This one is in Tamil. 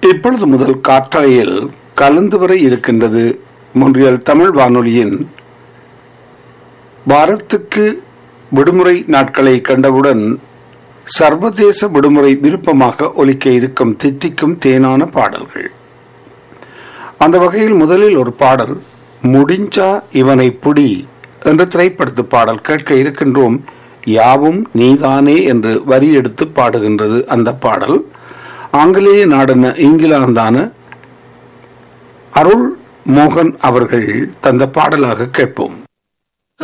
இப்பொழுது முதல் காற்றாயில் கலந்து வர இருக்கின்றது மொன்றியல் தமிழ் வானொலியின் வாரத்துக்கு விடுமுறை நாட்களை கண்டவுடன் சர்வதேச விடுமுறை விருப்பமாக ஒலிக்க இருக்கும் தித்திக்கும் தேனான பாடல்கள் அந்த வகையில் முதலில் ஒரு பாடல் முடிஞ்சா இவனை புடி என்ற திரைப்படத்து பாடல் கேட்க இருக்கின்றோம் யாவும் நீதானே என்று வரி எடுத்து பாடுகின்றது அந்த பாடல் ஆங்கிலேய நாடான இங்கிலாந்தான அருள் மோகன் அவர்கள் தந்த பாடலாக கேட்போம்